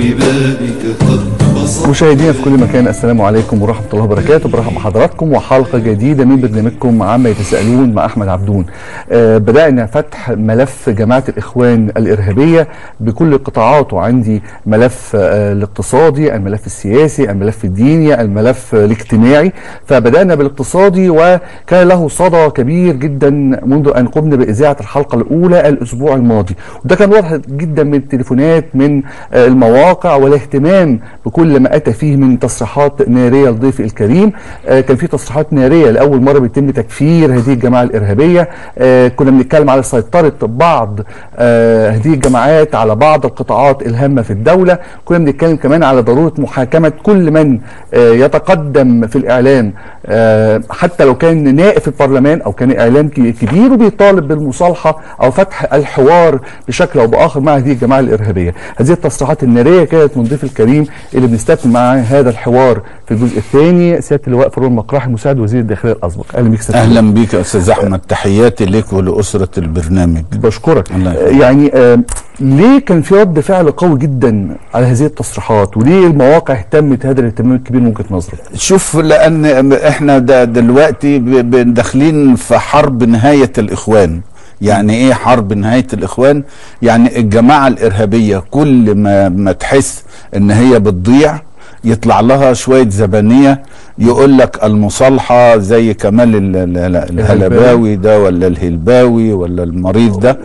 ببابك قد بسطت مشاهدينا في كل مكان السلام عليكم ورحمه الله وبركاته برحب بحضراتكم وحلقه جديده من برنامجكم عما يتساءلون مع احمد عبدون آه بدانا فتح ملف جماعه الاخوان الارهابيه بكل قطاعاته عندي ملف آه الاقتصادي الملف السياسي الملف الديني الملف آه الاجتماعي فبدانا بالاقتصادي وكان له صدى كبير جدا منذ ان قمنا باذاعه الحلقه الاولى الاسبوع الماضي وده كان واضح جدا من التليفونات من آه المواقع والاهتمام بكل ما اتى فيه من تصريحات ناريه لضيفي الكريم آه كان في تصريحات ناريه لاول مره بيتم تكفير هذه الجماعه الارهابيه آه كنا بنتكلم على سيطره بعض آه هذه الجماعات على بعض القطاعات الهامه في الدوله كنا بنتكلم كمان على ضروره محاكمه كل من آه يتقدم في الاعلام آه حتى لو كان نائب في البرلمان او كان اعلام ك- كبير وبيطالب بالمصالحه او فتح الحوار بشكل او باخر مع هذه الجماعه الارهابيه هذه التصريحات الناريه كانت من ضيف الكريم اللي بنستكمل معاه هذا الحوار في الجزء الثاني سياده اللواء فاروق المقراحي مساعد وزير الداخليه الاسبق اهلا بيك سيادة اهلا بيك يا استاذ احمد تحياتي لك ولاسره البرنامج بشكرك الله آه، يخليك. يعني آه، ليه كان في رد فعل قوي جدا على هذه التصريحات وليه المواقع اهتمت هذا الاهتمام الكبير من وجهه نظرك شوف لان احنا دا دلوقتي ب- ب- داخلين في حرب نهايه الاخوان يعني ايه حرب نهايه الاخوان يعني الجماعه الارهابيه كل ما ما تحس ان هي بتضيع يطلع لها شويه زبانيه يقول لك المصالحه زي كمال ال- ال- ال- الهلباوي ده ولا الهلباوي ولا المريض ده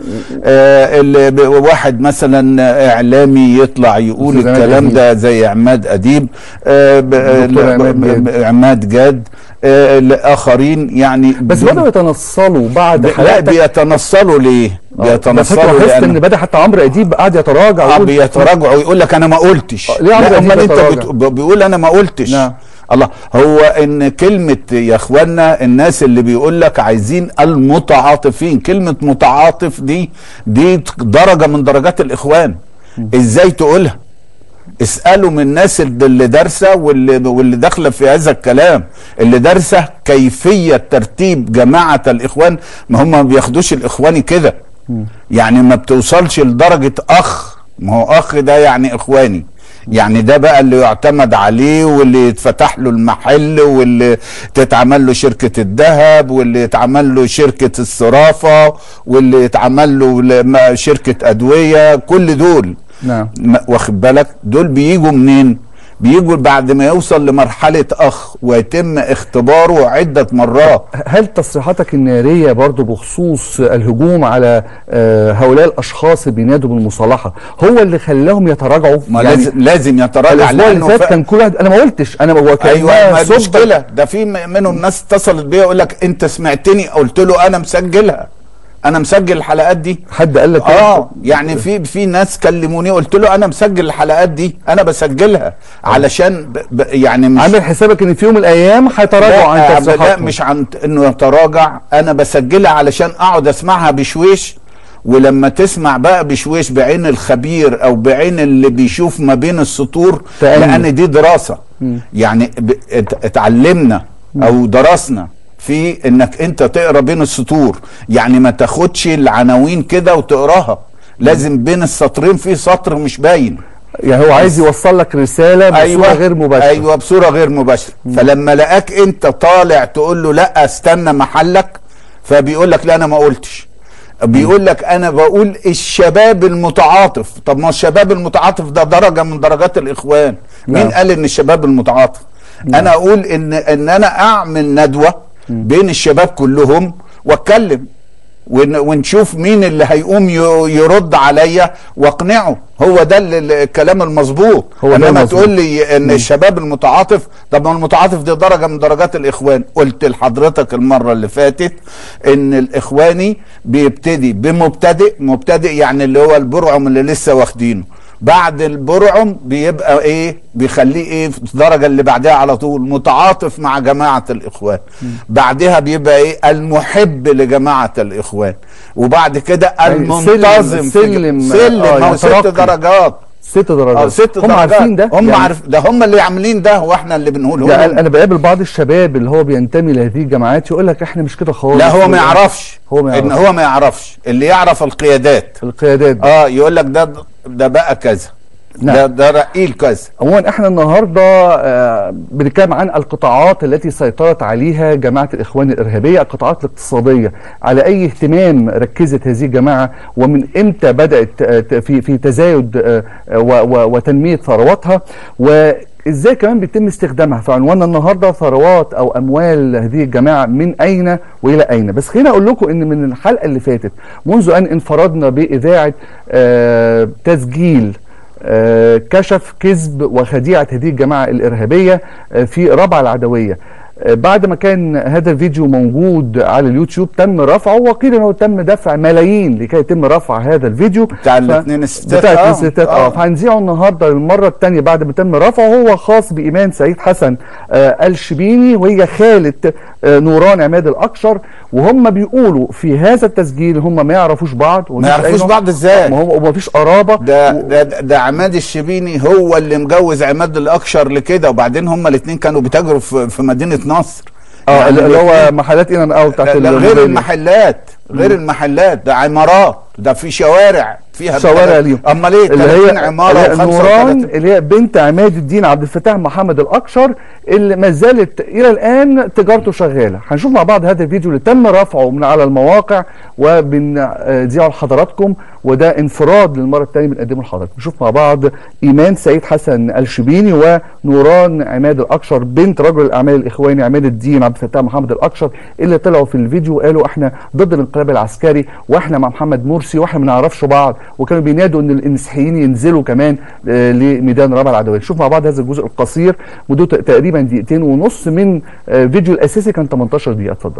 آه اللي ب- واحد مثلا اعلامي يطلع يقول أستاذ عماد الكلام أديب. ده زي عماد اديب آه ب- دكتور لا- عماد ب- جاد. ب- عماد جاد آه الاخرين يعني بس دول- بداوا يتنصلوا بعد لا حلقتك بيتنصلوا ليه؟ آه، ده فكرة بيتنصلوا لاحظت ان لأن بدا حتى عمرو اديب قعد يتراجع آه ويقول- بيتراجعوا ويقول لك انا ما قلتش آه، ليه عمرو لا أديب امال انت يتراجع؟ بت... ب- بيقول انا ما قلتش نعم. الله هو ان كلمه يا اخوانا الناس اللي بيقول لك عايزين المتعاطفين كلمه متعاطف دي دي درجه من درجات الاخوان ازاي تقولها اسالوا من الناس اللي دارسه واللي واللي داخله في هذا الكلام اللي دارسه كيفيه ترتيب جماعه الاخوان ما هم ما بياخدوش الاخواني كده يعني ما بتوصلش لدرجه اخ ما هو اخ ده يعني اخواني يعني ده بقى اللي يعتمد عليه واللي يتفتح له المحل واللي تتعمل له شركة الذهب واللي يتعمل له شركة الصرافة واللي يتعمل له ل- شركة أدوية كل دول نعم ما- واخد بالك دول بيجوا منين بيجوا بعد ما يوصل لمرحلة أخ ويتم اختباره عدة مرات هل تصريحاتك النارية برضو بخصوص الهجوم على آه، هؤلاء الأشخاص اللي بينادوا بالمصالحة هو اللي خلاهم يتراجعوا ما لازم لازم يتراجع الأسبوع اللي لأنه فات ف- كان كل واحد أنا ما قلتش أنا هو كان ايوه ما سب- المشكله ده في م- منهم ناس اتصلت بيا يقول لك انت سمعتني قلت له انا مسجلها انا مسجل الحلقات دي حد قال لك اه يعني في في ناس كلموني قلت له انا مسجل الحلقات دي انا بسجلها علشان ب ب يعني مش عامل حسابك إن في يوم من الأيام هيتراجعوا عن لا, لا تصريحاتهم مش عن انه يتراجع انا بسجلها علشان اقعد اسمعها بشويش ولما تسمع بقى بشويش بعين الخبير او بعين اللي بيشوف ما بين السطور تأني. لان دي دراسه يعني ب- ات- اتعلمنا او درسنا في انك انت تقرا بين السطور يعني ما تاخدش العناوين كده وتقراها لازم بين السطرين في سطر مش باين يعني هو عايز يوصل لك رسالة بصورة غير مباشرة ايوه بصوره غير مباشره فلما لقاك انت طالع تقول له لا استنى محلك فبيقول لك لا انا ما قلتش بيقول لك انا بقول الشباب المتعاطف طب ما الشباب المتعاطف ده درجه من درجات الاخوان مين نعم. قال ان الشباب المتعاطف انا اقول ان ان انا اعمل ندوه بين الشباب كلهم واتكلم ون- ونشوف مين اللي هيقوم ي- يرد عليا واقنعه هو ده ال- ال- الكلام المظبوط هو ده انما المظبوط. تقول لي ان الشباب المتعاطف طب ما المتعاطف دي درجه من درجات الاخوان قلت لحضرتك المره اللي فاتت ان الاخواني بيبتدي بمبتدئ مبتدئ يعني اللي هو البرعم اللي لسه واخدينه بعد البرعم بيبقى ايه بيخليه ايه في الدرجه اللي بعدها على طول متعاطف مع جماعه الاخوان بعدها بيبقى ايه المحب لجماعه الاخوان وبعد كده يعني المنتظم في- سلم- سلم آه، ما هو يعني ست ترقي. درجات ست درجات اه ست هم درجات عارفين ده هم يعني عارف ده هم اللي عاملين ده واحنا اللي بنقوله يعني لهم. انا بقابل بعض الشباب اللي هو بينتمي لهذه الجماعات يقول لك احنا مش كده خالص لا هو ما يعرفش هو ما ان يعرفش. هو ما يعرفش اللي يعرف القيادات القيادات دي. اه يقول لك ده ده بقى كذا نعم. ده ده رقيل كذا عموما احنا النهارده آه، بنتكلم عن القطاعات التي سيطرت عليها جماعه الاخوان الارهابيه، القطاعات الاقتصاديه، على اي اهتمام ركزت هذه الجماعه ومن امتى بدات آه، ت- في في تزايد آه، آه، و- و- وتنميه ثرواتها وازاي كمان بيتم استخدامها فعنواننا النهارده ثروات او اموال هذه الجماعه من اين والى اين بس خليني اقول لكم ان من الحلقه اللي فاتت منذ ان انفردنا باذاعه آه، تسجيل آه، كشف كذب وخديعة هذه الجماعة الإرهابية آه، في ربع العدوية آه، بعد ما كان هذا الفيديو موجود على اليوتيوب تم رفعه وقيل انه تم دفع ملايين لكي يتم رفع هذا الفيديو بتاع الاتنين الستات، بتاع آه، الاتنين الستات اه آه. فهنذيعه النهارده للمره الثانيه بعد ما تم رفعه هو خاص بايمان سعيد حسن آه الشبيني وهي خاله آه نوران عماد الاقشر وهم بيقولوا في هذا التسجيل هم ما يعرفوش بعض ما يعرفوش بعض ازاي؟ ما هو ومفيش قرابه ده ده ده عماد الشبيني هو اللي مجوز عماد الاكشر لكده وبعدين هما الاثنين كانوا بيتاجروا في, في مدينه نصر اه يعني اللي هو الاتنين- محلات ان اوت بتاعت لا لا غير الموبايل. المحلات غير المحلات ده عمارات ده في شوارع فيها شوارع بتاع- ليهم امال ايه اللي 30 هي عماره اللي هي نوران و35 اللي هي بنت عماد الدين عبد الفتاح محمد الاقشر اللي ما زالت الى الان تجارته شغاله هنشوف مع بعض هذا الفيديو اللي تم رفعه من على المواقع وبنذيعه لحضراتكم وده انفراد للمره الثانيه بنقدمه لحضراتكم نشوف مع بعض ايمان سعيد حسن الشبيني ونوران عماد الاقشر بنت رجل الاعمال الاخواني عماد الدين عبد الفتاح محمد الاقشر اللي طلعوا في الفيديو قالوا احنا ضد الانقلاب العسكري واحنا مع محمد مرسي واحنا ما نعرفش بعض وكانوا بينادوا ان المسيحيين ينزلوا كمان آه، لميدان رابع العدويه نشوف مع بعض هذا الجزء القصير مدته تقريبا دقيقتين ونص من آه، فيديو الاساسي كان 18 دقيقه اتفضل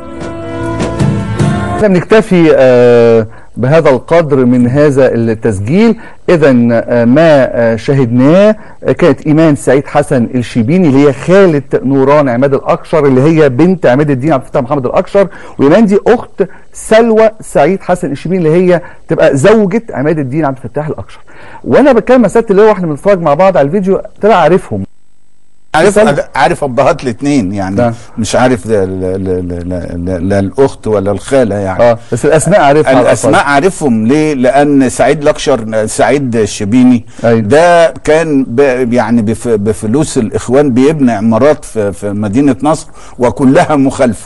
احنا بنكتفي آه، بهذا القدر من هذا التسجيل اذا آه، ما آه، شاهدناه آه، كانت ايمان سعيد حسن الشيبيني اللي هي خاله نوران عماد الاقشر اللي هي بنت عماد الدين عبد الفتاح محمد الاقشر وايمان دي اخت سلوى سعيد حسن الشيبيني اللي هي تبقى زوجة عماد الدين عبد الفتاح الاقشر وانا بتكلم مساله اللي هو احنا بنتفرج مع بعض على الفيديو طلع عارفهم عارف سلوى. عارف ابهات الاثنين يعني ده. مش عارف ده لا, لا, لا, لا, لا, لا الاخت ولا الخاله يعني اه بس الاسماء عارفها على الاسماء الأقل. عارفهم ليه لان سعيد لكشر سعيد الشبيني أيوة. ده كان ب يعني بف بفلوس الاخوان بيبني عمارات في, في مدينه نصر وكلها مخالفه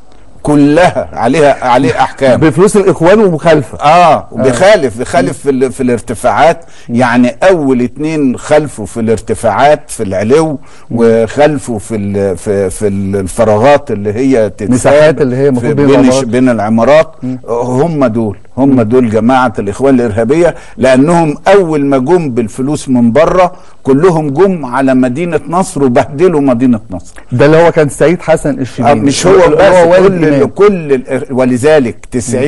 كلها عليها عليه احكام بفلوس الاخوان ومخالفه اه وبيخالف بيخالف في, ال- في الارتفاعات يعني اول اتنين خلفوا في الارتفاعات في العلو وخلفوا في ال- في في الفراغات اللي هي تتساب مساحات اللي هي في المفروض بين بين, العمارات. الش- بين العمارات هم دول هم دول جماعه الاخوان الارهابيه لانهم اول ما جم بالفلوس من بره كلهم جم على مدينه نصر وبهدلوا مدينه نصر ده اللي هو كان سعيد حسن آه، الشبيني مش هو اللي بس هو والد كل إمام. كل الإر- ولذلك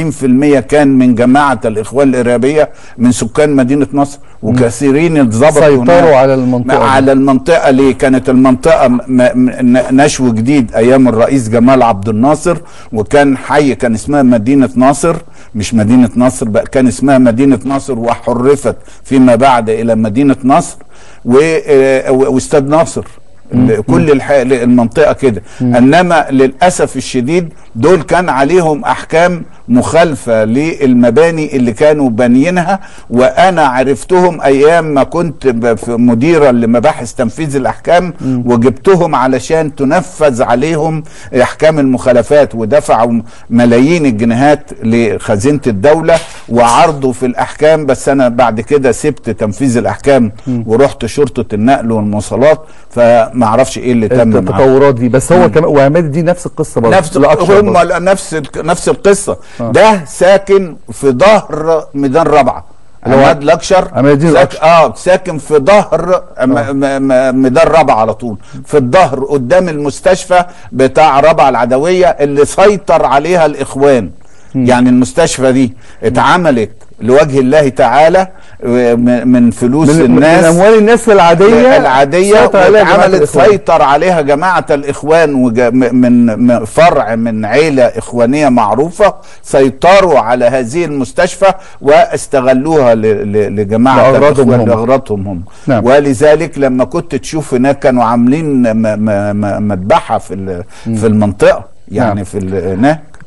90% كان من جماعه الاخوان الارهابيه من سكان مدينه نصر وكثيرين اتظبطوا سيطروا هناك. على المنطقة دي. على المنطقه ليه كانت المنطقه م- م- ن- نشو جديد ايام الرئيس جمال عبد الناصر وكان حي كان اسمها مدينه ناصر مش مدينه نصر بقى كان اسمها مدينه ناصر وحرفت فيما بعد الى مدينه نصر و- آه، واستاد ناصر ال- كل الح... المنطقه كده انما للاسف الشديد دول كان عليهم احكام مخالفه للمباني اللي كانوا بانيينها وانا عرفتهم ايام ما كنت ب- في مديرا لمباحث تنفيذ الاحكام وجبتهم علشان تنفذ عليهم احكام المخالفات ودفعوا ملايين الجنيهات لخزينه الدوله وعرضوا في الاحكام بس انا بعد كده سبت تنفيذ الاحكام ورحت شرطه النقل والمواصلات فما اعرفش ايه اللي تم معاهم. التطورات دي بس هو كمان وعماد دي نفس القصه برضه نفس الأكشر هم برضه. نفس ال- نفس القصه ده ساكن في ظهر ميدان رابعه اللي هو عماد لكشر عماد الدين ساك الأكشر. اه ساكن في ظهر م- م- م- ميدان رابعه على طول في الظهر قدام المستشفى بتاع رابعه العدويه اللي سيطر عليها الاخوان يعني المستشفى دي اتعملت لوجه الله تعالى و- من من فلوس من, الناس من اموال الناس العاديه العادية سيطر عليها جماعة واتعملت الإخوان. سيطر عليها جماعة الإخوان وج... م- من من فرع من عيلة إخوانية معروفة سيطروا على هذه المستشفى واستغلوها ل... ل... لجماعة لأغراضهم الإخوان هم. لأغراضهم هم نعم. ولذلك لما كنت تشوف هناك كانوا عاملين م... م... م... مذبحة في ال... في المنطقة يعني نعم. في ال... هناك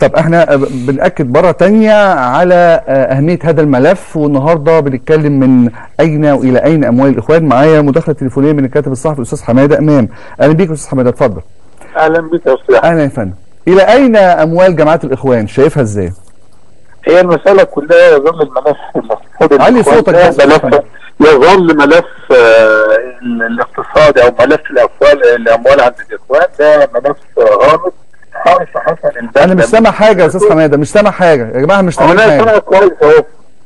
طب احنا بنأكد مرة تانية على آه، أهمية هذا الملف والنهاردة بنتكلم من أين وإلى أين أموال الإخوان معايا مداخلة تليفونية من الكاتب الصحفي الأستاذ حمادة إمام أهلا بيك يا أستاذ حمادة اتفضل اهلا بك يا استاذ أهلا يا فندم إلى أين أموال جماعة الإخوان شايفها إزاي؟ هي المساله كلها يظل الملف المفروض علي الإخوان صوتك ده بس. ملف يظل ملف آه، الاقتصادي او ملف الاموال الاموال عند الاخوان ده ملف غامض حارس حسن البنا أنا مش سامع حاجة يا أستاذ حمادة مش سامع حاجة يا جماعة مش هو سامع انا حاجة سامعك كويس اهو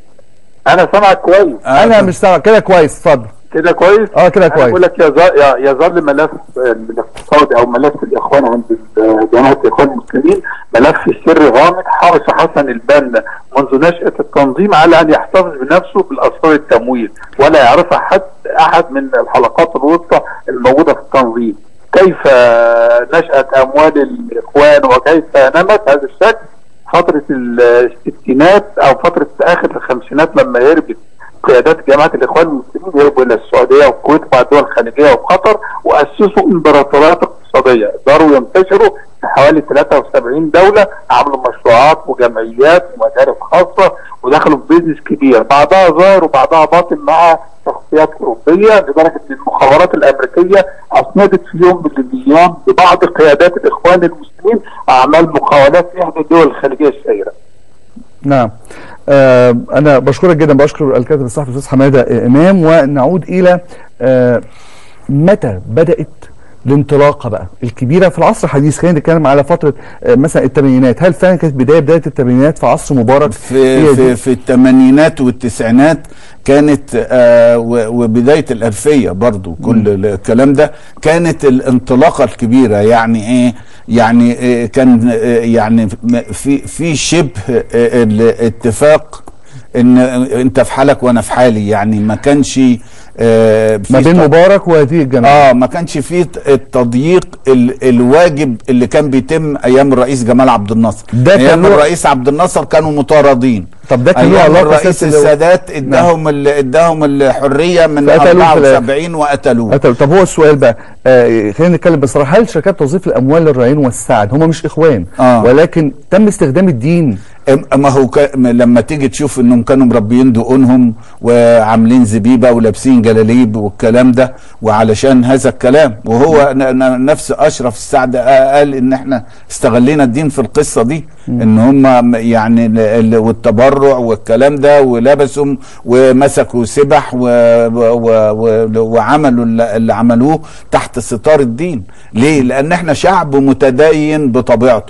انا سامعك كويس أنا مش سامع كده كويس اتفضل كده كويس اه كده انا كويس بقول لك يظل يظل ملف الاقتصادي او ملف الاخوان عند ال- جماعه الاخوان المسلمين ملف سري غامض حرص حسن البنا منذ نشاه التنظيم على ان يحتفظ بنفسه بالاسرار التمويل ولا يعرفها حد احد من الحلقات الوسطى الموجوده في التنظيم كيف نشات اموال الاخوان وكيف نمت هذا الشكل فتره الستينات او فتره اخر الخمسينات لما هربت قيادات جماعه الاخوان المسلمين هربوا الى السعوديه والكويت وبعض الدول الخليجيه وقطر واسسوا امبراطوريات اقتصاديه قدروا ينتشروا في حوالي 73 دوله عملوا مشروعات وجمعيات ومدارس خاصه ودخلوا في بيزنس كبير بعضها ظاهر وبعضها باطن مع شخصيات اوروبيه لدرجه ان المخابرات الامريكيه اسندت في يوم من الايام ببعض قيادات الاخوان المسلمين اعمال مقاولات في احدى الدول الخليجيه الشهيره. نعم آه أنا بشكرك جدا بشكر الكاتب الصحفي الأستاذ حمادة آه، إمام ونعود إلى آه متى بدأت الانطلاقه بقى الكبيره في العصر الحديث خلينا نتكلم على فتره آه، مثلا الثمانينات هل فعلا كانت بدايه بدايه الثمانينات في عصر مبارك في هي دي؟ في, في الثمانينات والتسعينات كانت آه و- وبدايه الالفيه برضو كل الكلام ده كانت الانطلاقه الكبيره يعني ايه يعني إيه كان آه، يعني م- في في شبه آه، الاتفاق ان انت في حالك وانا في حالي يعني ما كانش آه في ما بين ط- مبارك وهذه الجماعه اه ما كانش فيه ت- التضييق ال الواجب اللي كان بيتم ايام الرئيس جمال عبد الناصر ده كان ايام له- الرئيس عبد الناصر كانوا مطاردين طب ده كان له ايام علاقه الرئيس سياسة لو- السادات اداهم ال- اداهم الحريه من فقتلوه في الآخر. 74 وقتلوه طب طب هو السؤال بقى آه خلينا نتكلم بصراحه هل شركات توظيف الاموال للرعين والسعد هم مش اخوان آه. ولكن تم استخدام الدين أم- ما هو ك... م- لما تيجي تشوف انهم كانوا مربيين دقونهم وعاملين زبيبه ولابسين جلاليب والكلام ده وعلشان هذا الكلام وهو ن... ن... نفس اشرف السعد قال ان احنا استغلينا الدين في القصه دي ان هم م- يعني ال... ال... والتبرع والكلام ده ولبسهم ومسكوا سبح و... و... و... و... وعملوا اللي اللي عملوه تحت ستار الدين ليه لان احنا شعب متدين بطبيعته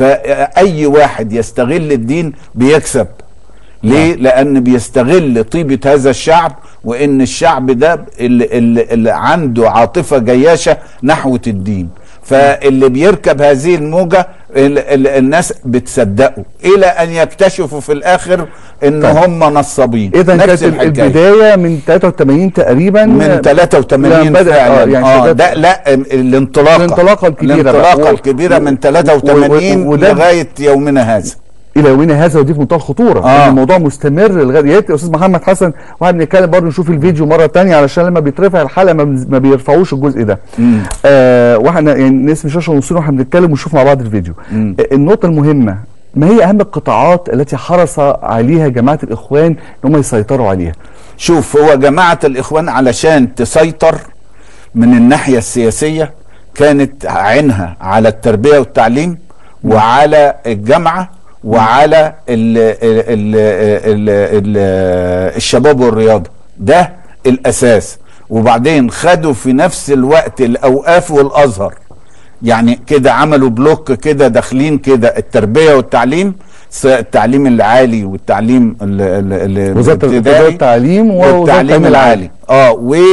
فأي واحد يستغل الدين بيكسب ليه؟ لأن بيستغل طيبة هذا الشعب وإن الشعب ده اللي, اللي, اللي عنده عاطفة جياشة نحو الدين فاللي بيركب هذه الموجة ال ال الناس بتصدقه إلى أن يكتشفوا في الآخر إن طيب. هم نصابين اذا نفس كانت الحكاية. البدايه من 83 تقريبا من 83 لما بدأ- فعلا آه، اه, يعني آه بدأت- ده لا الانطلاقه الانطلاقة الكبيرة بقى. الانطلاقه و- الكبيره من و- 83 و- وده- لغايه يومنا هذا الى يومنا هذا ودي في منتهى الخطوره آه. آه. الموضوع مستمر لغايه يا ريت يا استاذ محمد حسن واحنا بنتكلم برضه نشوف الفيديو مره تانية علشان لما بيترفع الحلقه ما, بنز- ما بيرفعوش الجزء ده مم. آه واحنا يعني نقسم الشاشه ونصين واحنا بنتكلم ونشوف مع بعض الفيديو مم. آه النقطه المهمه ما هي اهم القطاعات التي حرص عليها جماعه الاخوان ان هم يسيطروا عليها شوف هو جماعة الإخوان علشان تسيطر من الناحية السياسية كانت عينها على التربية والتعليم وعلى الجامعة وعلى ال ال ال ال ال الشباب والرياضة ده الأساس وبعدين خدوا في نفس الوقت الأوقاف والأزهر يعني كده عملوا بلوك كده داخلين كده التربية والتعليم س- التعليم العالي والتعليم ال- ال- ال- وزاره الابتدائي التربيه والتعليم ووزاره والتعليم العالي اه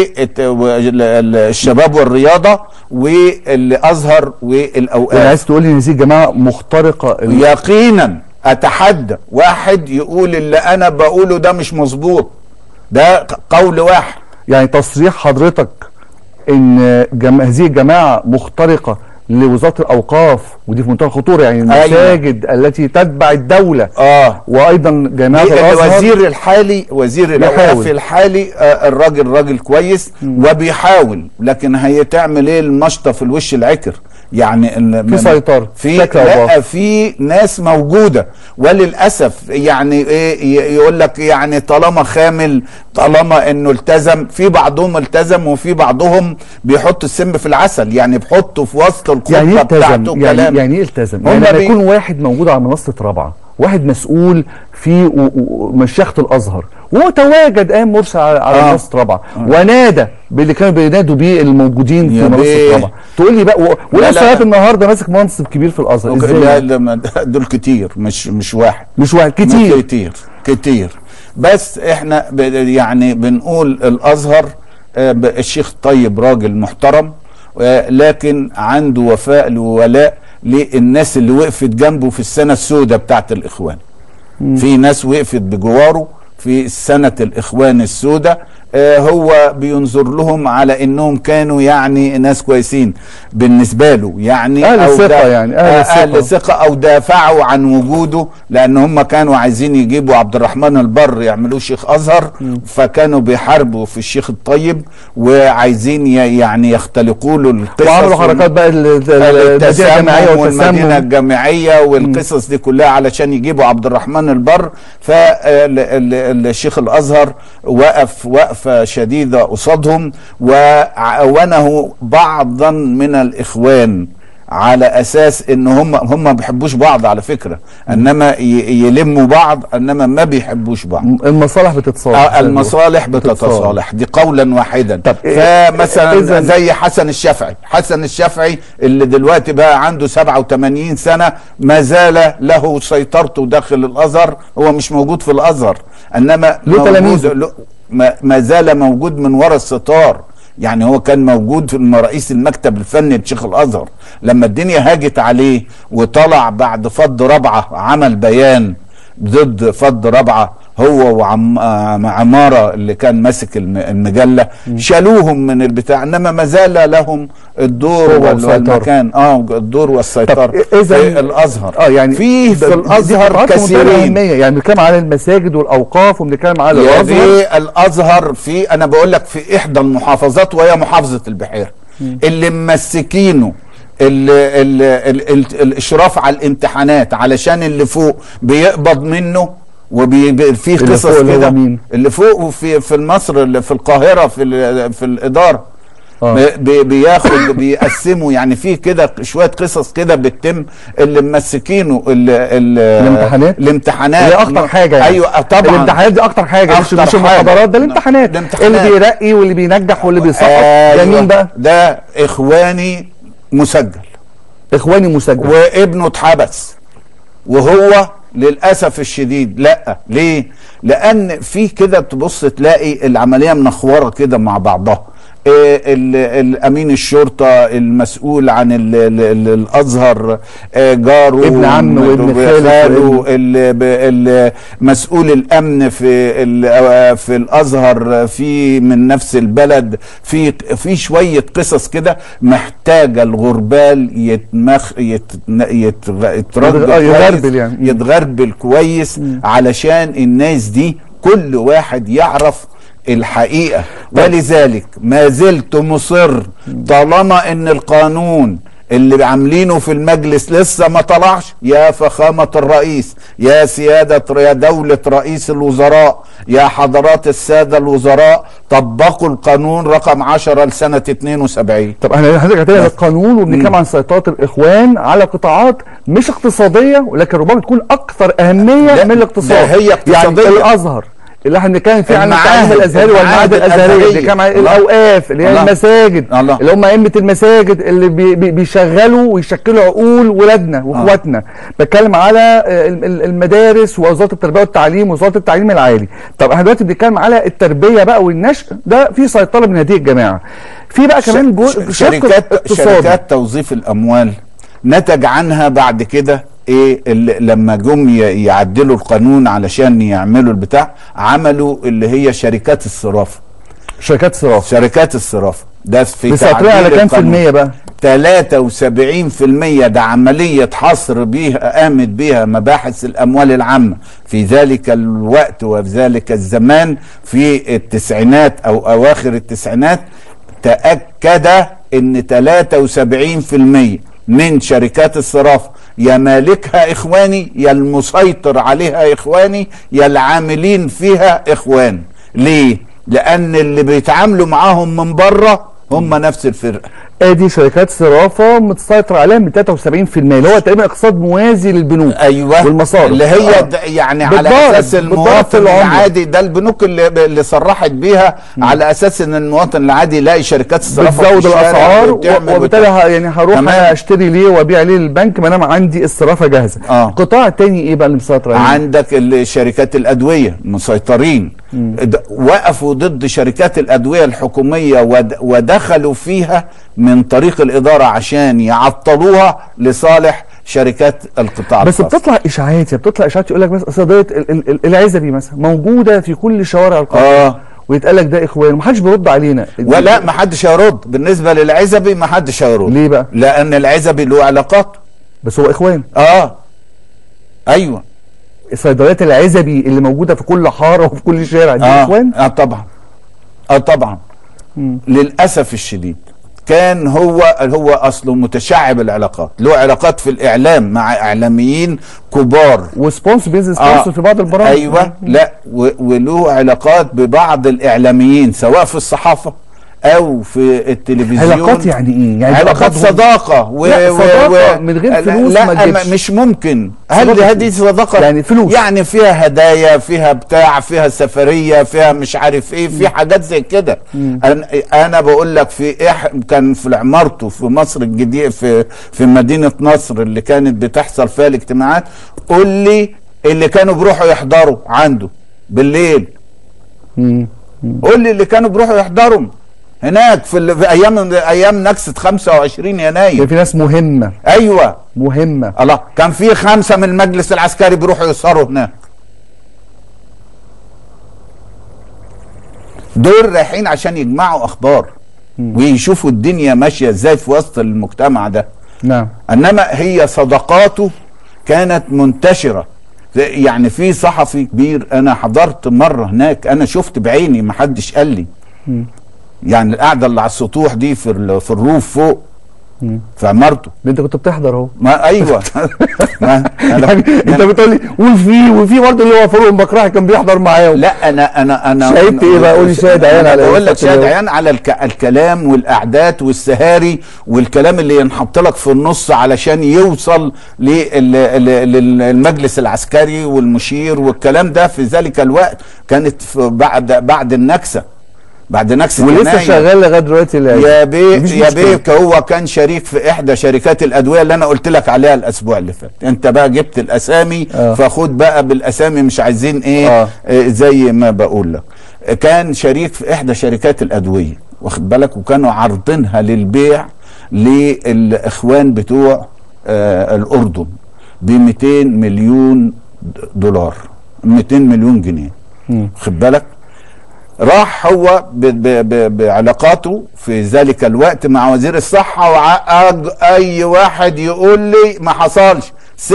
والشباب والرياضه والازهر يعني والاوقاف عايز تقول لي ان هذه الجماعه مخترقه ال- يقينا اتحدى واحد يقول اللي انا بقوله ده مش مظبوط ده قول واحد يعني تصريح حضرتك ان جم... هذه الجماعه مخترقه لوزاره الاوقاف ودي في منتهى الخطوره يعني أيوة. المساجد التي تتبع الدوله اه وايضا جماعه الازهر الوزير الحالي وزير الاوقاف بيحاول. الحالي آه الراجل راجل كويس وبيحاول لكن هي تعمل ايه المشطه في الوش العكر يعني ال- في سيطرة، في شكل أو لا بآخر. في ناس موجوده وللاسف يعني ايه ي- يقول لك يعني طالما خامل طالما انه التزم في بعضهم التزم وفي بعضهم بيحط السم في العسل يعني بيحطه في وسط الخطبه يعني ايه بتاعته التزم يعني, كلام يعني ايه التزم هم يعني لما بي- يكون واحد موجود على منصه رابعه واحد مسؤول في و- و- مشيخه الازهر وتواجد قام مرسل على, على آه. منصه رابعه ونادى باللي كانوا بينادوا بيه الموجودين في يا منصه بيه. رابعه تقول لي بقى و- لا، ولسه لا. لغايه النهارده ماسك منصب كبير في الازهر لا ازاي لا ما- دول كتير مش مش واحد مش واحد كتير كتير كتير بس احنا ب- يعني بنقول الازهر آه، ب- الشيخ طيب راجل محترم آه، لكن عنده وفاء وولاء للناس اللي وقفت جنبه في السنه السوداء بتاعت الاخوان في ناس وقفت بجواره في سنة الإخوان السوداء آه هو بينظر لهم على انهم كانوا يعني ناس كويسين بالنسبه له يعني أهل أو الثقة دا- يعني، أهل آه، الثقة. اهل ثقه او دافعوا عن وجوده لان هم كانوا عايزين يجيبوا عبد الرحمن البر يعملوه شيخ ازهر فكانوا بيحاربوا في الشيخ الطيب وعايزين ي- يعني يختلقوا له القصص وعملوا حركات بقى ال- ال- المدينه الجامعيه التسمم والمدينه والتسمم الجامعيه والقصص دي كلها علشان يجيبوا عبد الرحمن البر فالشيخ الازهر وقف وقفه شديده قصادهم وعاونه بعضا من الاخوان على اساس ان هم هم ما بيحبوش بعض على فكره انما ي- يلموا بعض انما ما بيحبوش بعض المصالح بتتصالح آه، المصالح بتتصالح دي قولا واحدا طب إيه- فمثلا إذن- زي حسن الشافعي حسن الشافعي اللي دلوقتي بقى عنده 87 سنة ما زال له سيطرته داخل الأزهر هو مش موجود في الأزهر إنما له موجود- تلاميذه. له- ما, ما زال موجود من وراء الستار يعني هو كان موجود في الم- رئيس المكتب الفني لشيخ الازهر لما الدنيا هاجت عليه وطلع بعد فض رابعه عمل بيان ضد فض رابعه هو وعماره اللي كان ماسك الم- المجله شالوهم من البتاع انما ما زال لهم الدور هو وال- والسيطرة. والمكان اه الدور والسيطره طب إذن- في الازهر اه يعني فيه ده- في دي الازهر قطاعات في منتهى كثيرين الأهمية. يعني بنتكلم على المساجد والاوقاف وبنتكلم على يا الازهر دي الازهر في انا بقول لك في احدى المحافظات وهي محافظه البحيره اللي ممسكينه ال ال ال ال الاشراف على الامتحانات علشان اللي فوق بيقبض منه وفي اللي قصص فوق اللي هو كده مين؟ اللي فوق وفي في مصر اللي في القاهره في ال- في الاداره آه. بي- بياخد بيقسموا يعني في كده شويه قصص كده بتتم اللي ممسكينه ال ال الامتحانات؟ الامتحانات هي اكتر حاجه يعني ايوه طبعا الامتحانات دي اكتر حاجه مش أكتر مش حاجة. المحاضرات ده الامتحانات الامتحانات. اللي بيرقي واللي بينجح واللي بيسقط أيوة. ده مين بقى؟ ده اخواني مسجل اخواني مسجل وابنه اتحبس وهو للاسف الشديد لا ليه لان في كده تبص تلاقي العمليه منخوره كده مع بعضها إيه ال- الامين الشرطه المسؤول عن ال ال ال الازهر آه، جاره ابن عم وابن خاله خاله وابن- ال- ب- ال- مسؤول الامن في ال- آه، في الازهر في من نفس البلد في في شويه قصص كده محتاجه الغربال يتمخ يت يت يترد آه، يغربل كويس، يعني. يتغربل كويس علشان الناس دي كل واحد يعرف الحقيقه ولذلك ما زلت مصر طالما ان القانون اللي عاملينه في المجلس لسه ما طلعش يا فخامة الرئيس يا سيادة يا دولة رئيس الوزراء يا حضرات السادة الوزراء طبقوا القانون رقم 10 لسنة 72 طب احنا حضرتك هتلاقي للقانون وبنتكلم عن سيطره الاخوان على قطاعات مش اقتصاديه ولكن ربما تكون اكثر اهميه لا، من الاقتصاد ده هي اقتصادية. يعني الازهر اللي احنا بنتكلم فيه عن التعليم المعاهد، الازهري والمعاهد المعاهد الازهريه الأزهرية. بنتكلم عن الله. الاوقاف اللي هي الله. المساجد الله. اللي هم ائمه المساجد اللي بي بي بيشغلوا ويشكلوا عقول ولادنا واخواتنا بتكلم على آه، ال- ال- المدارس ووزاره التربيه والتعليم ووزاره التعليم العالي طب احنا دلوقتي بنتكلم على التربيه بقى والنشء ده في سيطره من هذه الجماعه في بقى كمان جو ش- شق شركات اقتصادي. شركات توظيف الاموال نتج عنها بعد كده ايه اللي لما جم ي- يعدلوا القانون علشان يعملوا البتاع عملوا اللي هي شركات الصرافه شركات صرافه شركات الصرافه ده في بيسيطروا على تعديل كام في القانون. المية بقى؟ 73% ده عملية حصر بيها قامت بها مباحث الأموال العامة في ذلك الوقت وفي ذلك الزمان في التسعينات أو أواخر التسعينات تأكد أن 73% من شركات الصرافة يا مالكها إخواني يا المسيطر عليها إخواني يا العاملين فيها إخوان ليه؟ لأن اللي بيتعاملوا معاهم من بره هم نفس الفرقة ادي شركات صرافه متسيطر عليها من 73% اللي هو تقريبا اقتصاد موازي للبنوك ايوه والمصارف اللي هي آه. د- يعني على بالضرب- اساس بالضرب في المواطن العملة. العادي ده البنوك اللي, اللي صرحت بيها على اساس ان المواطن العادي يلاقي شركات الصرافه في بتزود الشارع الاسعار وبتعمل و- وبالتالي وبتاع. ه- يعني هروح تمام. أنا اشتري ليه وابيع ليه للبنك ما دام عندي الصرافه جاهزه آه. القطاع الثاني ايه بقى اللي مسيطر عليه؟ عندك ال- شركات الادويه مسيطرين د- وقفوا ضد شركات الادويه الحكوميه ود- ودخلوا فيها من طريق الاداره عشان يعطلوها لصالح شركات القطاع بس الخاص. بتطلع اشاعات يا بتطلع اشاعات يقول لك بس أصل قضيه ال- ال- ال- العزبي مثلا موجوده في كل شوارع القاهره اه ويتقال لك ده اخوان ومحدش بيرد علينا ولا ما حدش هيرد بالنسبه للعزبي ما حدش هيرد ليه بقى؟ لان العزبي له علاقات بس هو اخوان اه ايوه صيدليات العزبي اللي موجوده في كل حاره وفي كل شارع دي اه اخوان اه طبعا اه طبعا للاسف الشديد كان هو هو اصله متشعب العلاقات له علاقات في الاعلام مع اعلاميين كبار وسبونسر بينزل سبونسر في بعض البرامج ايوه لا و- وله علاقات ببعض الاعلاميين سواء في الصحافه او في التلفزيون علاقات يعني ايه؟ يعني علاقات بيقبضهم؟ صداقه و لا، و- صداقة و- من غير لا- فلوس لا ما تجيبش. مش ممكن هل صداقة هذه صداقه يعني فلوس. يعني فيها هدايا فيها بتاع فيها سفريه فيها مش عارف ايه في حاجات زي كده انا انا بقول لك في إح كان في عمارته في مصر الجديده في في مدينه نصر اللي كانت بتحصل فيها الاجتماعات قول لي اللي كانوا بيروحوا يحضروا عنده بالليل مم. قول لي اللي كانوا بيروحوا يحضروا هناك في, ال- في ايام ايام نكسه 25 كان يناير في ناس مهمه ايوه مهمه الله كان في خمسه من المجلس العسكري بيروحوا يسهروا هناك دول رايحين عشان يجمعوا اخبار ويشوفوا الدنيا ماشيه ازاي في وسط المجتمع ده نعم انما هي صداقاته كانت منتشره يعني في صحفي كبير انا حضرت مره هناك انا شفت بعيني ما حدش قال لي يعني القعده اللي على السطوح دي في ال- في الروف فوق في عمارته ده انت كنت بتحضر اهو ما ايوه ما أنا يعني انت بتقول لي وفي وفي برضه اللي هو فاروق البكراحي كان بيحضر معاهم لا انا انا انا شاهدت ايه بقى؟ قولي شاهد عيان على بقول إيه لك شاهد الفترة دي؟ عيان على الك... الكلام والاعداد والسهاري والكلام اللي ينحط لك في النص علشان يوصل لل... لل- للمجلس العسكري والمشير والكلام ده في ذلك الوقت كانت في بعد بعد النكسه بعد نكسه ولسه يناير. شغال لغايه دلوقتي لا يا بيه مفيش يا مشكلة. بيه هو كان شريك في احدى شركات الادويه اللي انا قلت لك عليها الاسبوع اللي فات انت بقى جبت الاسامي آه. فخد بقى بالاسامي مش عايزين ايه آه. آه. زي ما بقول لك كان شريك في احدى شركات الادويه واخد بالك وكانوا عارضينها للبيع للاخوان بتوع آه الاردن ب 200 مليون دولار 200 مليون جنيه خد بالك راح هو ب ب ب بعلاقاته في ذلك الوقت مع وزير الصحة وعقد أي واحد يقول لي ما حصلش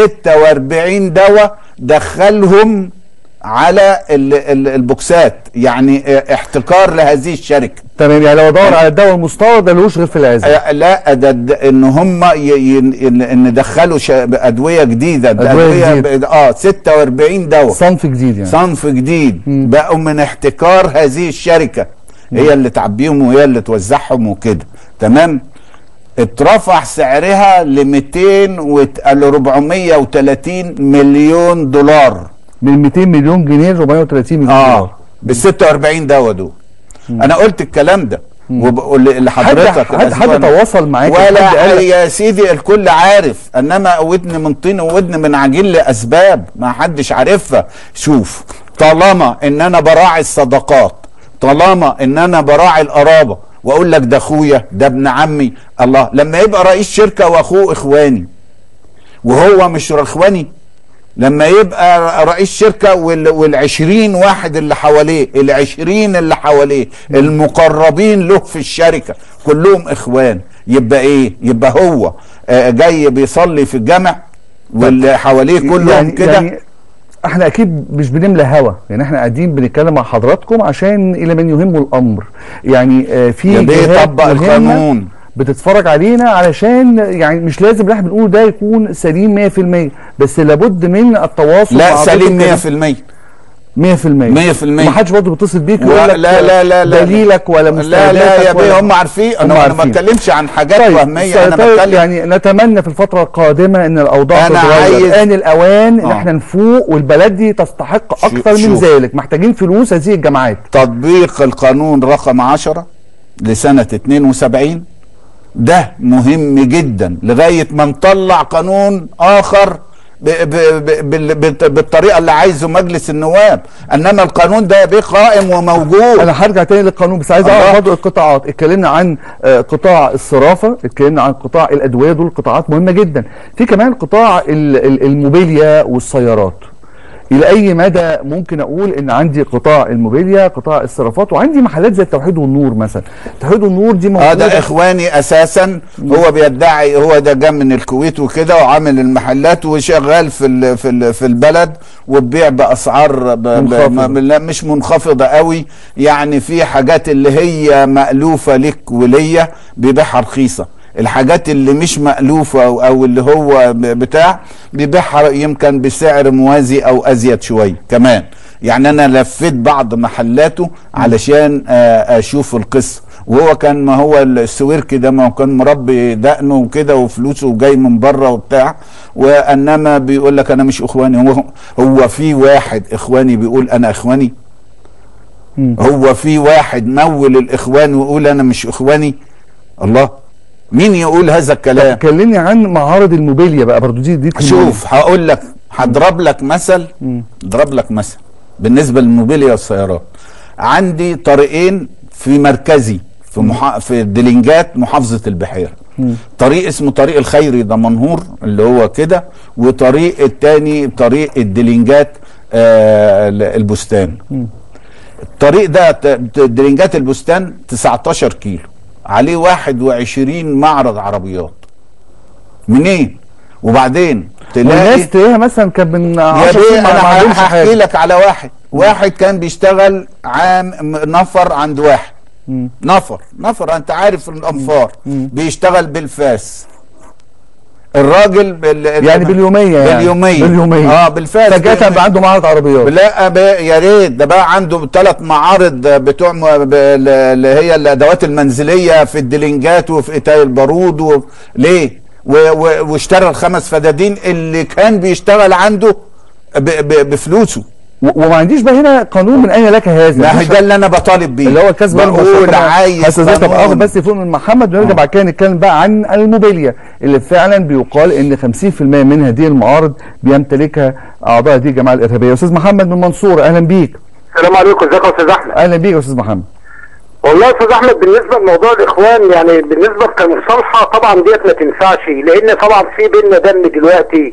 46 دواء دخلهم على ال- ال- البوكسات يعني اه، احتكار لهذه الشركة تمام يعني لو ادور على الدواء المستورد ده ملوش غير في العزة اه، لا ده ده ان هم ي- ي- ان ان دخلوا ش- ادويه جديده أدوية جديدة. ب- اه 46 دواء صنف جديد يعني صنف جديد بقوا من احتكار هذه الشركة هي اللي تعبيهم وهي اللي توزعهم وكده تمام اترفع سعرها ل 200 و 430 مليون دولار من 200 مليون جنيه ل 430 مليون دولار اه بال 46 دواء دول انا قلت الكلام ده وبقول لحضرتك حد حد, حد الأسبوع- تواصل معاك حد ولا قال لك- يا سيدي الكل عارف انما ودن من طين وودن من عجين لاسباب ما حدش عارفها شوف طالما ان انا براعي الصداقات طالما ان انا براعي القرابه واقول لك ده اخويا ده ابن عمي الله لما يبقى رئيس شركه واخوه اخواني وهو مش اخواني لما يبقى رئيس شركة وال والعشرين واحد اللي حواليه العشرين اللي حواليه المقربين له في الشركة كلهم اخوان يبقى ايه يبقى هو آه، جاي بيصلي في الجامع واللي حواليه كلهم يعني كده يعني احنا اكيد مش بنملى هوا يعني احنا قاعدين بنتكلم مع حضراتكم عشان الى من يهمه الامر يعني آه في يا بيه جهات طبق مهمة القانون بتتفرج علينا علشان يعني مش لازم اللي احنا بنقوله ده يكون سليم 100% بس لابد من التواصل لا مع سليم ضيوف 100% الكرام. 100% 100% ما حدش برضه بيتصل بيك و- ويقول لك لا لا لا لا دليلك ولا لا مستنداتك لا يا ولا- بيه هم عارفين هم انا انا ما عارفين. بتكلمش عن حاجات طيب وهميه انا طيب بتكلم يعني نتمنى في الفترة القادمة ان الاوضاع أنا تتغير عايز- ان الاوان ان آه. احنا نفوق والبلد دي تستحق اكثر من شوف. ذلك محتاجين فلوس هذه الجامعات تطبيق القانون رقم 10 لسنة 72 ده مهم جدا لغاية ما نطلع قانون آخر ب ب ب بال- بال- بالطريقة اللي عايزه مجلس النواب انما القانون ده بيه قائم وموجود انا هرجع تاني للقانون بس عايز اعرف الله. برضه القطاعات اتكلمنا عن آه، قطاع الصرافه اتكلمنا عن قطاع الادويه دول قطاعات مهمه جدا في كمان قطاع ال- ال- الموبيليا والسيارات الى اي مدى ممكن اقول ان عندي قطاع الموبيليا قطاع الصرافات وعندي محلات زي التوحيد والنور مثلا التوحيد والنور دي اه موجوده ده اخواني اساسا هو بيدعي هو ده جه من الكويت وكده وعامل المحلات وشغال في ال في ال في البلد وبيع باسعار ب ب منخفضة. م- لا مش منخفضه قوي يعني في حاجات اللي هي مالوفه لك وليا بيبيعها رخيصه الحاجات اللي مش مألوفة أو, أو اللي هو ب- بتاع بيبيعها يمكن بسعر موازي أو أزيد شوية كمان يعني أنا لفيت بعض محلاته علشان آه، أشوف القصة وهو كان ما هو السويركي ده ما هو كان مربي دقنه وكده وفلوسه جاي من بره وبتاع وانما بيقول لك انا مش اخواني هو هو في واحد اخواني بيقول انا اخواني مم. هو في واحد مول الاخوان ويقول انا مش اخواني الله مين يقول هذا الكلام كلمني عن معارض الموبيليا بقى برضو دي دي شوف هقول لك هضرب لك مثل مم. اضرب لك مثل بالنسبه للموبيليا والسيارات عندي طريقين في مركزي في محا... في دلنجات محافظه البحيره مم. طريق اسمه طريق الخيري ده منهور اللي هو كده وطريق التاني طريق الدلنجات آه البستان الطريق ده ت- ت- دلنجات البستان 19 كيلو عليه 21 معرض عربيات منين وبعدين تلاقي والناس تلاقيها مثلا كان من يا 10 بيه سنين ما انا ما عندهمش هحكي حاجه لك على واحد واحد كان بيشتغل عام م- نفر عند واحد مم. نفر نفر انت عارف الانفار مم. بيشتغل بالفاس الراجل بال... يعني باليوميه يعني باليوميه باليوميه اه بالفاس فجاه باليومية. بقى عنده معرض عربيات لا بقى- يا ريت ده بقى عنده ثلاث معارض بتوع م- ب- ال- اللي هي الادوات المنزليه في الدلنجات وفي اتاي البارود و... ليه؟ و... و... واشترى الخمس فدادين اللي كان بيشتغل عنده ب... ب... بفلوسه و- وما عنديش بقى هنا قانون من اين لك هذا ما هي مفيش ده اللي انا بطالب بيه اللي هو الكسب بقول عايز هستاذنك طب اخد قانون. بس فوق من محمد ونرجع بعد كده نتكلم بقى عن الموبيليا اللي فعلا بيقال ان 50% من هذه المعارض بيمتلكها اعضاء هذه الجماعه الارهابيه استاذ محمد من المنصوره اهلا بيك السلام عليكم ازيك يا استاذ احمد اهلا بيك يا استاذ محمد والله يا استاذ احمد بالنسبه لموضوع الاخوان يعني بالنسبه كمصالحه طبعا ديت ما تنفعش لان طبعا في بينا دم دلوقتي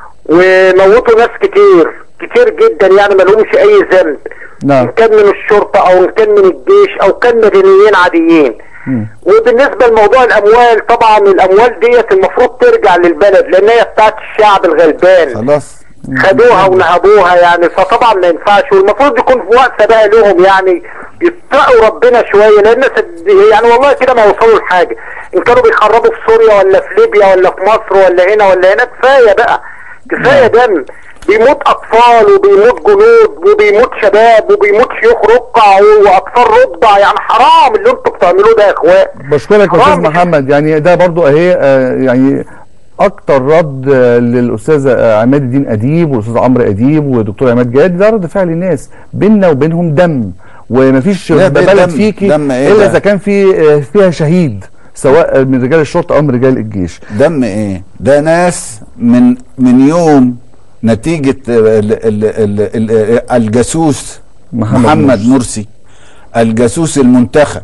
وموتوا ناس كتير كتير جدا يعني ما لهمش اي ذنب نعم. ان كان من الشرطه او ان كان من الجيش او كان مدنيين عاديين مم. وبالنسبه لموضوع الاموال طبعا الاموال ديت المفروض ترجع للبلد لان هي بتاعت الشعب الغلبان خلاص خدوها ونهبوها يعني فطبعا ما ينفعش والمفروض يكون في وقت بقى لهم يعني يتقوا ربنا شويه لان صد- يعني والله كده ما وصلوا لحاجه ان كانوا بيخربوا في سوريا ولا في ليبيا ولا في مصر ولا هنا ولا هنا كفايه بقى كفايه دم بيموت اطفال وبيموت جنود وبيموت شباب وبيموت شيوخ رقع واطفال رضع يعني حرام اللي انتوا بتعملوه ده يا اخوان بشكرك يا استاذ حرام. محمد يعني ده برضو اهي آه، يعني اكتر رد آه، للاستاذ آه، عماد الدين اديب والاستاذ عمرو اديب ودكتور عماد جاد ده رد فعل الناس بيننا وبينهم دم ومفيش لا، ده بلد دم. فيكي دم إيه الا ده؟ اذا كان في آه، فيها شهيد سواء من رجال الشرطه او من رجال الجيش دم ايه ده ناس من من يوم نتيجة ال ال ال ال الجاسوس محمد محمد, مرسي. مرسي الجاسوس المنتخب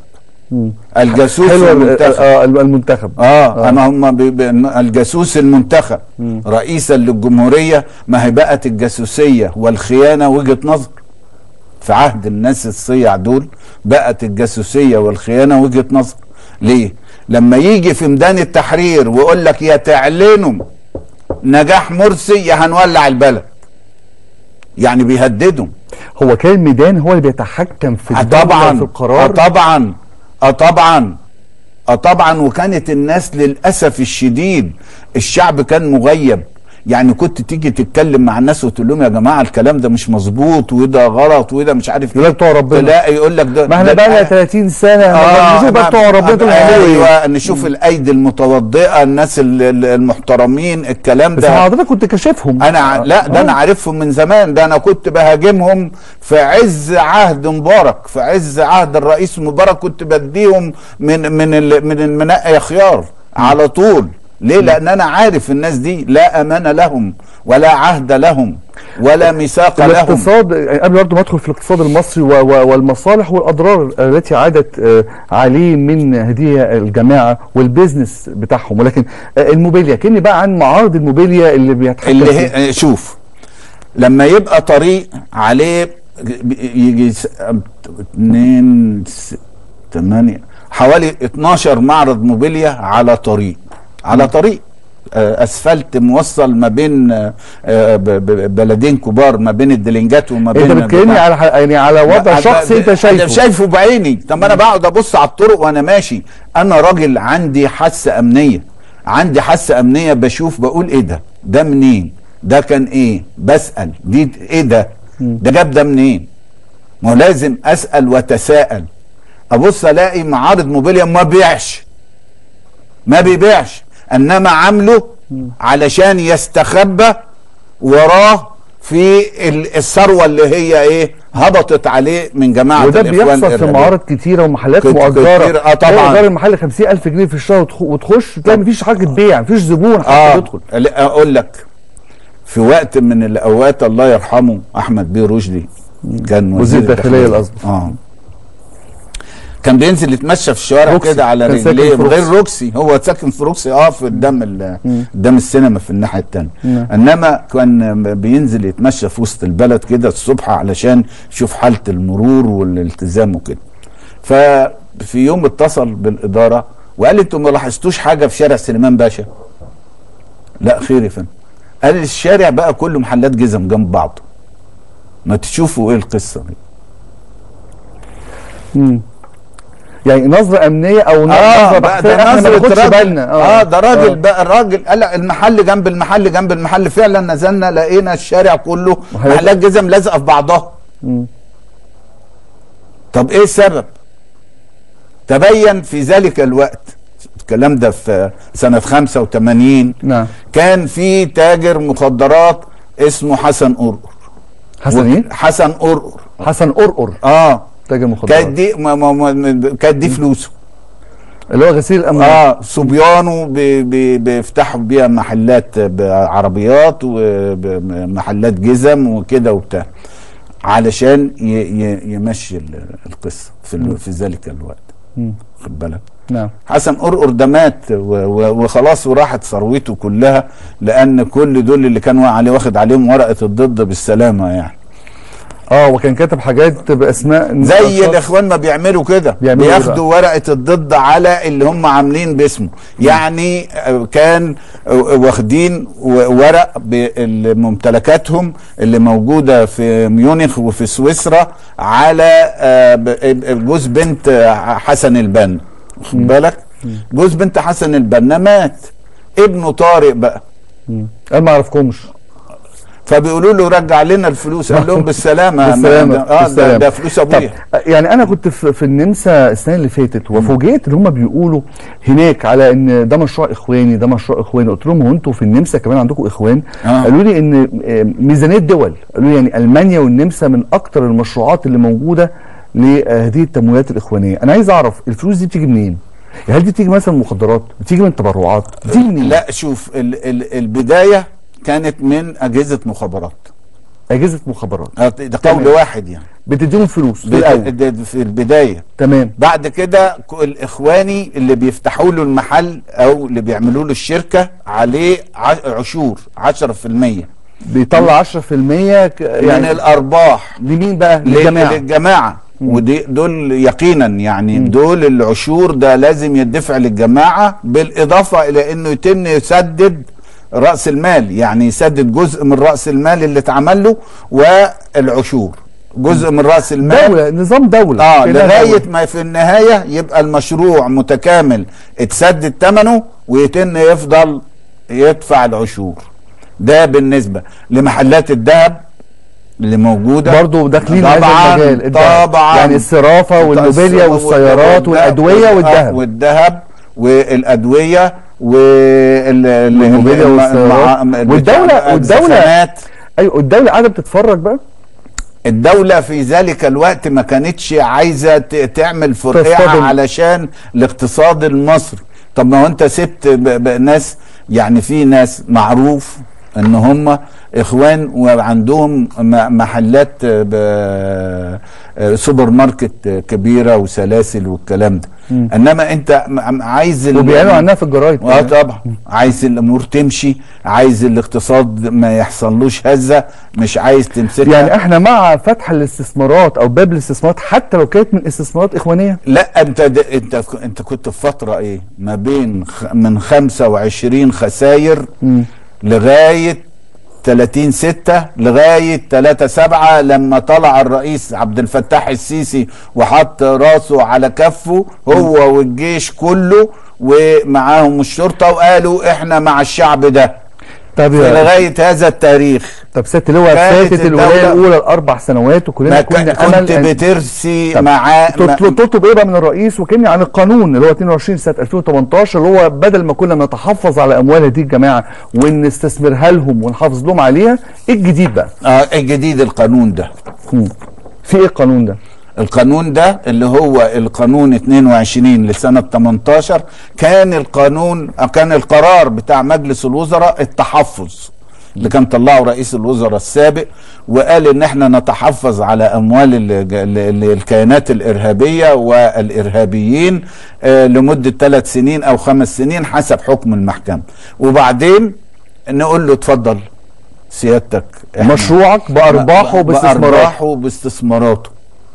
الجاسوس حلو ال- المنتخب آه، المنتخب اه انا هم بي بي الجاسوس المنتخب رئيسا للجمهوريه ما هي بقت الجاسوسيه والخيانه وجهه نظر في عهد الناس الصيع دول بقت الجاسوسيه والخيانه وجهه نظر ليه لما يجي في ميدان التحرير ويقول لك يا تعلنوا نجاح مرسي يا هنولع البلد يعني بيهددهم هو كان الميدان هو اللي بيتحكم في آه الدولة طبعا في القرار آه طبعا اه طبعا اه طبعا وكانت الناس للاسف الشديد الشعب كان مغيب يعني كنت تيجي تتكلم مع الناس وتقول لهم يا جماعه الكلام ده مش مظبوط وده غلط وده مش عارف يقول لك بتوع ربنا. لا يقول لك ده ما احنا ده بقى لنا الآية- 30 سنه اه نشوف بقى بتوع ربنا دول هيعملوا ايه ايوه نشوف الايدي المتوضئه الناس ال- ال- المحترمين الكلام بس ده حضرتك كنت كاشفهم انا ع- لا ده انا عارفهم من زمان ده انا كنت بهاجمهم في عز عهد مبارك في عز عهد الرئيس مبارك كنت بديهم من من ال- من المنقى يا خيار على طول ليه لان انا عارف الناس دي لا امان لهم ولا عهد لهم ولا ميثاق لهم الاقتصاد يعني قبل برضه ما ادخل في الاقتصاد المصري و- و- والمصالح والاضرار التي عادت آه، عليه من هذه الجماعه والبيزنس بتاعهم ولكن آه، الموبيليا كني بقى عن معارض الموبيليا اللي بيتحكم اللي فيه. هي شوف لما يبقى طريق عليه يجي س- اتنين س- تمانية حوالي 12 معرض موبيليا على طريق على طريق آه، اسفلت موصل ما بين آه، آه، ب- ب- بلدين كبار ما بين الدلنجات وما بين انت بتكلمني بتاع- على ح- يعني على وضع لا، شخصي ده- انت انا شايفه شايفه بعيني طب انا بقعد ابص على الطرق وانا ماشي انا راجل عندي حاسه امنيه عندي حاسه امنيه بشوف بقول ايه ده ده منين ده كان ايه بسال دي ايه ده ده جاب ده منين ما هو لازم اسال واتساءل ابص الاقي معارض موبيليا ما بيعش ما بيبيعش انما عامله علشان يستخبى وراه في ال- الثروه اللي هي ايه هبطت عليه من جماعه وده الإخوان بيحصل في الإرهابيين. معارض كتيره ومحلات كت- مؤجره كتير، آه طبعاً. تلاقي ايجار المحل 50000 جنيه في الشهر وتخ- وتخش تلاقي مفيش حاجه بيع مفيش زبون حتى اه يدخل لا، اقول لك في وقت من الاوقات الله يرحمه احمد بيه رشدي كان وزير الداخلية الأسبق. اه كان بينزل يتمشى في الشوارع روكسي. كده على كان ساكن رجليه في غير روكسي. روكسي هو ساكن في روكسي اه في قدام ال- قدام السينما في الناحيه الثانيه نعم. انما كان بينزل يتمشى في وسط البلد كده الصبح علشان يشوف حاله المرور والالتزام وكده ففي يوم اتصل بالاداره وقال لي انتوا ما لاحظتوش حاجه في شارع سليمان باشا لا خير يا فندم قال لي الشارع بقى كله محلات جزم جنب بعضه ما تشوفوا ايه القصه دي مم. يعني نظره امنيه او نظره بقى بحثيه ده احنا ما نظرة ناخدش راجل- بالنا اه ده راجل آه. بقى الراجل قال لك المحل جنب المحل جنب المحل فعلا نزلنا لقينا الشارع كله محلات- محلات جزم لازقه في بعضها مم. طب ايه السبب تبين في ذلك الوقت الكلام ده في سنة 85 نعم كان في تاجر مخدرات اسمه حسن قرقر حسن ايه؟ حسن قرقر حسن قرقر اه تاجر كانت مخدرات دي ما ما ما كانت دي فلوسه اللي هو غسيل الاموال اه صبيانه بي- بي- بيفتحوا بيها محلات بعربيات ومحلات جزم وكده وبتاع علشان ي- ي- يمشي ال- القصه في ال- في ذلك الوقت مم. خد بالك نعم حسن قرقر ده مات و- و- وخلاص وراحت ثروته كلها لان كل دول اللي كان واقع عليه واخد عليهم ورقه الضد بالسلامه يعني اه وكان كاتب حاجات باسماء زي أشخاص. الاخوان ما بيعملوا كده بيعملوا إيه بياخدوا ورقه الضد على اللي هم عاملين باسمه يعني آه، كان آه، واخدين و- ورق بممتلكاتهم اللي موجوده في ميونخ وفي سويسرا على آه، ب- جوز بنت آه، حسن البنا واخد بالك جوز بنت حسن البنا مات ابنه طارق بقى مم. قال ما اعرفكمش فبيقولوا له رجع لنا الفلوس قال لهم بالسلامه بالسلامة، اه ده, بالسلامة. ده فلوس طب ابويا يعني انا كنت في, في النمسا السنه اللي فاتت وفوجئت ان هم بيقولوا هناك على ان ده مشروع اخواني ده مشروع اخواني قلت لهم هو انتوا في النمسا كمان عندكم اخوان آه. قالوا لي ان آه، ميزانيه دول قالوا لي يعني المانيا والنمسا من اكتر المشروعات اللي موجوده لهذه التمويلات الاخوانيه انا عايز اعرف الفلوس دي بتيجي منين هل دي بتيجي مثلا من مخدرات بتيجي من تبرعات بتيجي منين لا شوف ال ال البدايه كانت من اجهزه مخابرات اجهزه مخابرات آه، ده قول تمام. واحد يعني بتديهم فلوس في ده- الاول ده- ده في البدايه تمام بعد كده ك- الاخواني اللي بيفتحوا له المحل او اللي بيعملوا له الشركه عليه ع- عشور 10% بيطلع 10% ك- يعني من يعني الارباح لمين بقى لل- للجماعه للجماعه ودي دول يقينا يعني دول العشور ده لازم يدفع للجماعه بالاضافه الى انه يتم يسدد راس المال يعني يسدد جزء من راس المال اللي اتعمل له والعشور جزء من راس المال دوله نظام دوله اه كده لغايه دولة. ما في النهايه يبقى المشروع متكامل اتسدد ثمنه ويتم يفضل يدفع العشور ده بالنسبه لمحلات الذهب اللي موجوده برضه داخلين هذا طبعاً، المجال الذهب. طبعا يعني الصرافه والموبيليا والسيارات والادويه والذهب والذهب والادويه وال والموبيليا والسيارات. والدولة- والدولة- ايوه الدوله قاعده بتتفرج بقى الدولة في ذلك الوقت ما كانتش عايزة ت- تعمل فرقعة تصطدم. علشان الاقتصاد المصري طب ما هو انت سبت ب- ب- ناس يعني في ناس معروف ان هم اخوان وعندهم م- محلات ب- سوبر ماركت كبيرة وسلاسل والكلام ده انما انت م- عايز ال- وبيعلنوا عنها في الجرايد اه طبعا عايز الامور تمشي عايز الاقتصاد ما يحصلوش هزه مش عايز تمسكها يعني احنا مع فتح الاستثمارات او باب الاستثمارات حتى لو كانت من استثمارات اخوانيه لا انت د... انت انت كنت في فتره ايه ما بين خ... من 25 خساير لغايه 30 6 لغايه 3 7 لما طلع الرئيس عبد الفتاح السيسي وحط راسه على كفه هو والجيش كله ومعاهم الشرطه وقالوا احنا مع الشعب ده طب يا- لغايه هذا التاريخ طب ست لواء كانت فاتت الولايه الدولة- الاولى الاربع سنوات وكلنا ما كنا كان- كنت امل أن- بترسي طب معاه ما- تطلب تطلب ايه بقى من الرئيس وكلمني عن القانون اللي هو 22 سنه 2018 اللي هو بدل ما كنا بنتحفظ على اموال هذه الجماعه ونستثمرها لهم ونحافظ لهم عليها ايه الجديد بقى؟ اه الجديد القانون ده مم. في ايه القانون ده؟ القانون ده اللي هو القانون 22 لسنة 18 كان القانون أو كان القرار بتاع مجلس الوزراء التحفظ اللي كان طلعه رئيس الوزراء السابق وقال ان احنا نتحفظ على اموال ال- ال- ال- الكيانات الارهابيه والارهابيين آه، لمده ثلاث سنين او خمس سنين حسب حكم المحكمه وبعدين نقول له اتفضل سيادتك إحنا- مشروعك بارباحه وباستثماراته بارباحه وباستثماراته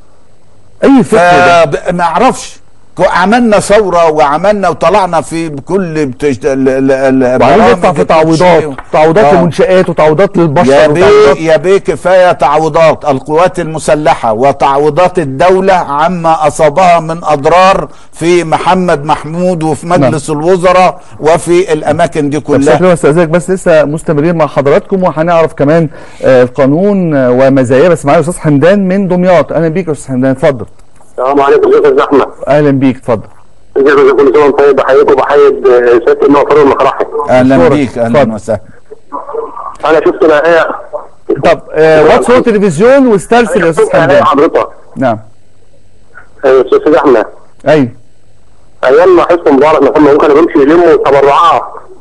اي فكره ده فب- ما اعرفش كو- عملنا ثوره وعملنا وطلعنا في كل بتشت... ال... ال... ال... وبعدين برامج يدفع في التشريع. تعويضات تعويضات آه. للمنشآت وتعويضات يا للبشر بيه وتعويضات يا بيه كفايه تعويضات القوات المسلحه وتعويضات الدوله عما اصابها من اضرار في محمد محمود وفي مجلس الوزراء وفي الاماكن دي طب كلها شكله استاذنك بس لسه مستمرين مع حضراتكم وهنعرف كمان آه، القانون آه، ومزاياه بس معايا استاذ حمدان من دمياط اهلا بيك يا استاذ حمدان اتفضل السلام عليكم ازيك يا استاذ احمد اهلا بيك اتفضل ازيك يا استاذ كل سنه وانت طيب بحييك وبحيي آه، سياده النواب فاروق المقرحي اهلا أشكرك. بيك اهلا اتفضل. وسهلا انا شفت الايه طب آه، واتس هو تلفزيون واسترسل يا استاذ شفت الايه حمدان حضرتك نعم آه، استاذ احمد ايوه ايام ما حسن مبارك ما كان كانوا بيمشوا يلموا تبرعات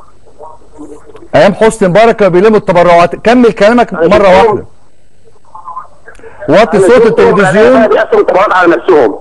ايام حسني مبارك كانوا بيلموا التبرعات كمل كلامك أنا مره شفتهم. واحده وطي أنا صوت شفتهم التلفزيون الآية بيقسموا التبرعات على نفسهم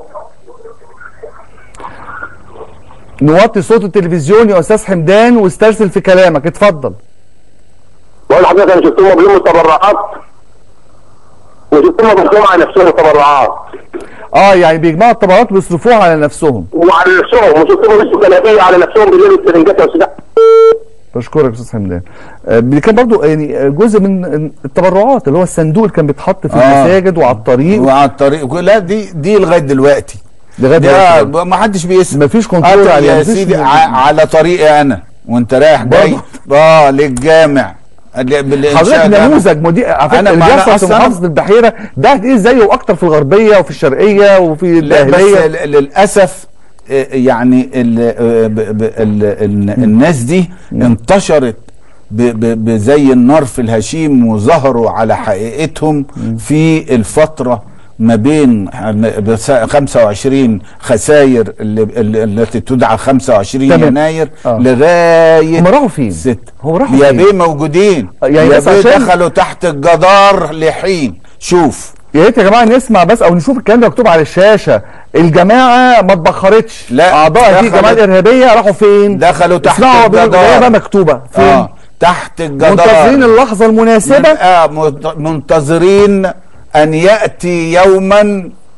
نوطي صوت التلفزيون يا استاذ حمدان واسترسل في كلامك اتفضل بقول لحضرتك انا شفتهم بيلموا التبرعات وشفتهم بيقسموا على نفسهم التبرعات اه يعني بيجمعوا التبرعات ويصرفوها على نفسهم وعلى نفسهم وشفتهم بيلبسوا جلابيه على نفسهم بيلبسوا السرنجات يا استاذ أحمد. بشكرك يا استاذ حمدان آه، اللي كان برضو يعني جزء من التبرعات اللي هو الصندوق اللي كان بيتحط في آه. المساجد وعلى الطريق وعلى الطريق لا دي دي لغايه دلوقتي لغايه دلوقتي ده ما حدش بيسمع مفيش كنترول قال عليها، يا مفيش سيدي م- ع- على طريقي انا وانت رايح جاي اه للجامع ال- بالإنشاء حضرتك ده. نموذج مدير على فكره أنا- اللي ما أنا بيحصل في أصلاً- محافظه البحيره ده هتلاقيه زيه واكتر في الغربيه وفي الشرقيه وفي لا بس الاهليه ل- للاسف آه، يعني ال آه، ب- ب- ال ال الناس دي انتشرت ب- ب- بزي النار في الهشيم وظهروا على حقيقتهم في الفترة ما بين بس- 25 خساير اللي اللي- التي تدعى 25 تمام. يناير آه. لغاية هم راحوا فين؟ ست هو راحوا يا فين؟ بيه موجودين يعني يا بس بيه عشان- دخلوا تحت الجدار لحين شوف يا ريت يا جماعه نسمع بس او نشوف الكلام ده مكتوب على الشاشه الجماعه ما اتبخرتش لا، اعضاء هذه دخلوا- الجماعه الارهابيه راحوا فين؟ دخلوا تحت اسمعوا بيقولوا الجدار. الآية بقى مكتوبه فين؟ آه. تحت الجدار منتظرين اللحظه المناسبه آه منت- منتظرين ان ياتي يوما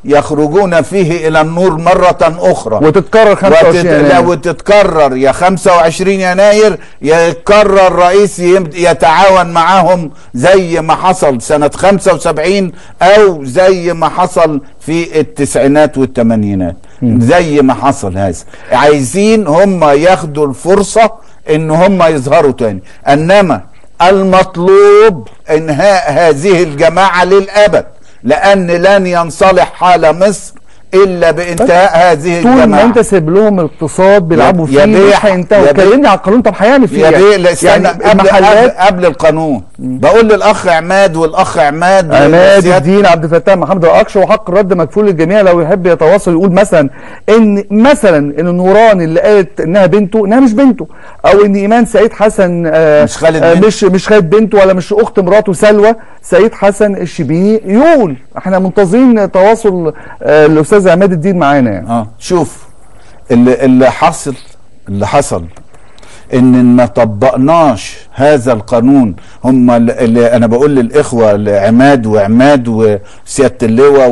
يخرجون فيه الى النور مره اخرى وتتكرر 25 وتت... يناير. لا وتتكرر يا 25 يناير يتكرر رئيس يم- يتعاون معاهم زي ما حصل سنة 75 أو زي ما حصل في التسعينات والثمانينات زي ما حصل هذا عايزين هم ياخدوا الفرصة ان هم يظهروا تاني انما المطلوب انهاء هذه الجماعة للأبد لأن لن ينصلح حال مصر إلا بانتهاء هذه طول الجماعة ما انت سايب لهم اقتصاد بيلعبوا يا فيه مش بيع- هينتهوا يا بيع- كلمني على القانون طب هيعمل فيه يا يعني. بيه لا استنى يعني قبل, قبل, المحلات قبل القانون بقول للاخ عماد والاخ عماد عماد سيادة- الدين عبد الفتاح محمد الاقش وحق الرد مكفول للجميع لو يحب يتواصل يقول مثلا ان مثلا ان نوران اللي قالت انها بنته انها مش بنته او ان ايمان سعيد حسن آه مش خالد آه بنته. مش مش خالد بنته ولا مش اخت مراته سلوى سعيد حسن الشبيني يقول احنا منتظرين تواصل آه الاستاذ عماد الدين معانا يعني اه شوف اللي اللي حصل اللي حصل ان ما طبقناش هذا القانون هم اللي- اللي انا بقول للاخوه عماد وعماد وسياده اللواء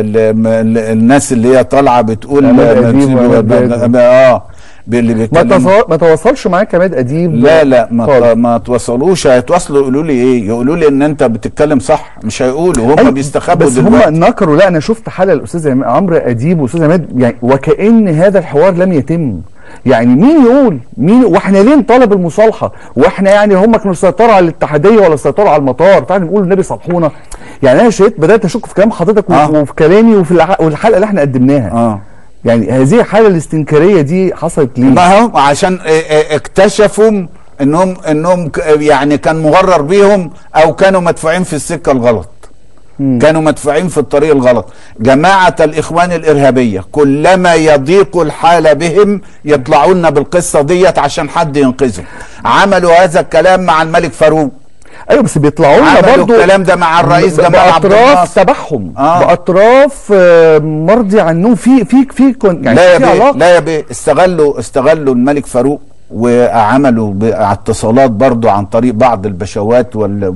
والناس اللي هي طالعه بتقول عماد ما أديب تسيبوا- وعماد بادر. اه اللي ما بيتكلموا تصو- ما تواصلش معاك عماد اديب لا لا ما خالص. ما توصلوش هيتواصلوا يقولوا لي ايه يقولوا لي ان انت بتتكلم صح مش هيقولوا هم أيوة، بيستخبوا بس دلوقتي هم نكروا لا انا شفت حلقه الاستاذ عم- عمرو اديب والاستاذ عماد يعني وكان هذا الحوار لم يتم يعني مين يقول مين واحنا ليه نطالب المصالحه واحنا يعني هم كانوا سيطروا على الاتحاديه ولا سيطروا على المطار تعالى نقول النبي صالحونا يعني انا شئت بدات اشك في كلام حضرتك آه. وفي كلامي وفي الع- والحلقه اللي احنا قدمناها اه يعني هذه الحاله الاستنكاريه دي حصلت ليه؟ ما هم عشان اه، اه، اكتشفوا انهم انهم ك- يعني كان مغرر بيهم او كانوا مدفوعين في السكه الغلط كانوا مدفوعين في الطريق الغلط جماعة الإخوان الإرهابية كلما يضيق الحال بهم يطلعوا لنا بالقصة ديت عشان حد ينقذهم عملوا هذا الكلام مع الملك فاروق ايوه بس بيطلعوا لنا عملوا برضه الكلام ده مع الرئيس ب- جمال عبد باطراف الناصر تبعهم آه. باطراف آه، مرضي عنهم في في في كون- يعني لا يا في بيه علاقه لا يا بيه استغلوا استغلوا الملك فاروق وعملوا ب- اتصالات برضو عن طريق بعض البشوات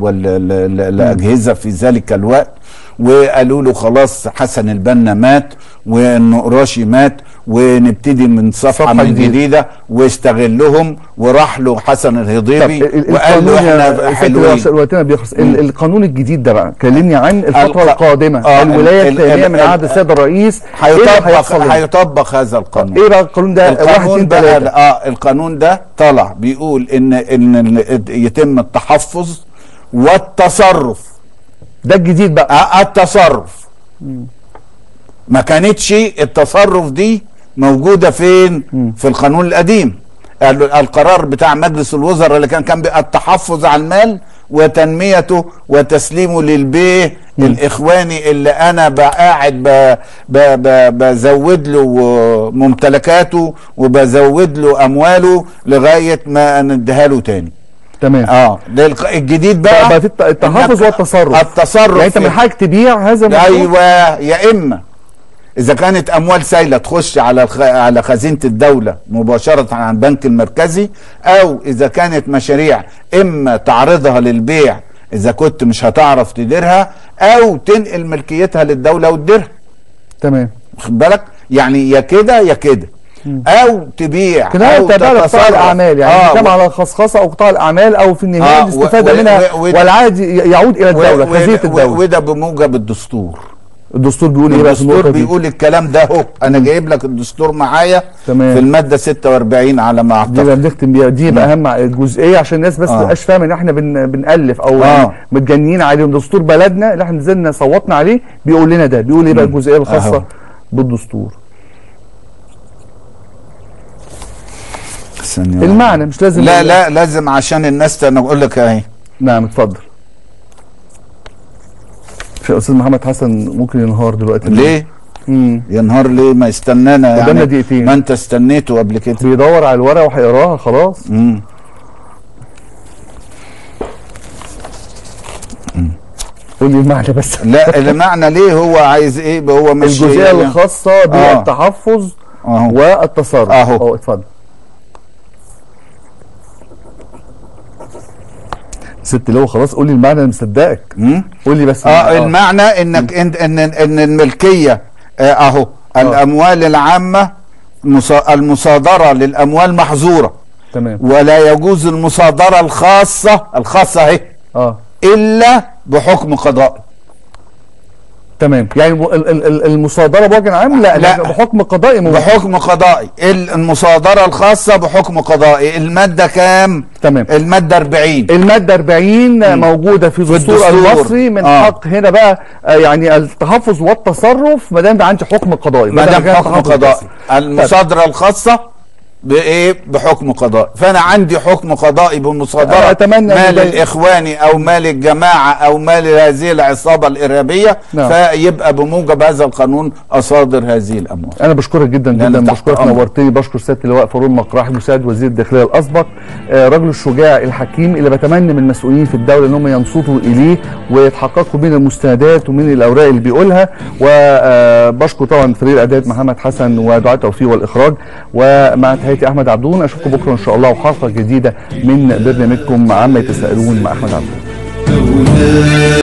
والاجهزه في ذلك الوقت وقالوا له خلاص حسن البنا مات والنقراشي مات ونبتدي من صفحه صفحة من جديدة. جديده واستغلهم وراح له حسن طب الهضيبي ال- وقال القانون له يا احنا سيادة حلوين الرئيس، وقتنا بيخلص ال- القانون الجديد ده بقى كلمني عن الفتره الق- القادمه آه، الولايه ال- ال- الثانيه ال- من عهد السيد الرئيس إيه اللي هيطبق هيحصل لنا؟ هيطبق هذا القانون ايه بقى القانون ده واحد القانون اتنين بقى تلاته اه القانون ده طلع بيقول ان ان ال- يتم التحفظ والتصرف ده الجديد بقى آه التصرف ما كانتش التصرف دي موجوده فين في القانون القديم ال- القرار بتاع مجلس الوزراء اللي كان كان بي- التحفظ على المال وتنميته وتسليمه للبيه الاخواني اللي انا بقى قاعد ب- ب- ب- بزود له ممتلكاته وبزود له امواله لغايه ما نديها له تاني تمام اه ده الق- الجديد بقى بقى في الت- التحفظ إنك- والتصرف التصرف يعني انت من في- حقك تبيع هذا المشروع ايوه يا اما اذا كانت اموال سايله تخش على الخ... على خزينه الدوله مباشره عن البنك المركزي او اذا كانت مشاريع اما تعرضها للبيع اذا كنت مش هتعرف تديرها او تنقل ملكيتها للدوله وتديرها تمام واخد بالك يعني يا كده يا كده او تبيع كده او تابع لقطاع تتصرف. الاعمال يعني آه بنتكلم و- على خصخصه او قطاع الاعمال او في النهايه آه، الاستفاده و- و- منها و- و- والعائد ي- يعود الى الدوله و- خزينه و- الدوله وده بموجب الدستور الدستور بيقول ايه بقى في الدستور النقطه دي بيقول الكلام ده اهو انا جايب لك الدستور معايا تمام. في الماده 46 على ما دي بقى اعتقد بنختم بيها دي بقى اهم جزئيه عشان الناس بس آه. ما تبقاش فاهمه ان احنا بن بنالف او آه. يعني متجنين عليهم دستور بلدنا اللي احنا نزلنا صوتنا عليه بيقول لنا ده بيقول ايه بقى الجزئيه الخاصه أهو. بالدستور ثانية واحدة. المعنى مش لازم لا لا لازم عشان الناس انا بقول لك اهي نعم اتفضل في استاذ محمد حسن ممكن ينهار دلوقتي ليه امم ينهار ليه ما يستنانا قدامنا يعني دقيقتين. ما انت استنيته قبل كده بيدور على الورقه وهيقراها خلاص مم. قول لي المعنى بس لا المعنى ليه هو عايز ايه هو مش الجزئيه يعني- الخاصه بالتحفظ اهو والتصرف أهو. اهو اتفضل ست اللي هو خلاص قول لي المعنى انا مصدقك مم؟ قول لي بس اه المعنى. المعنى انك ان ان ان الملكيه آه، اهو الاموال العامه مصا- المصادره للاموال محظوره تمام ولا يجوز المصادره الخاصه الخاصه اهي اه الا بحكم قضائي تمام يعني ال- ال- ال- المصادره بوجه عام لا, لا لا. بحكم قضائي ممكن. بحكم قضائي ال- المصادره الخاصه بحكم قضائي الماده كام تمام الماده 40 المادة 40 موجودة في الدستور الدستور. المصري من آه. حق هنا بقى آه، يعني التحفظ والتصرف ما دام عندي حكم قضائي ما دام كان حكم تحفظ قضائي بس. المصادره الخاصه بايه بحكم قضائي فانا عندي حكم قضائي أنا بمصادره أتمنى أن مال ده- الاخواني او مال الجماعه او مال هذه العصابه الارهابيه نعم. فيبقى بموجب هذا القانون اصادر هذه الاموال انا بشكرك جدا لا، لا، جدا تحت بشكرك أمرك. نورتني بشكر سياده اللواء فاروق مقراحي مساعد وزير الداخليه الاسبق آه، رجل الشجاع الحكيم اللي بتمنى من المسؤولين في الدوله ان هم ينصتوا اليه ويتحققوا من المستندات ومن الاوراق اللي بيقولها وبشكر طبعا فريق الاعداد محمد حسن ودعاء توفيق والاخراج ومع تحياتي احمد عبدون اشوفكم بكره ان شاء الله وحلقه جديده من برنامجكم عما يتساءلون مع احمد عبدون مولاي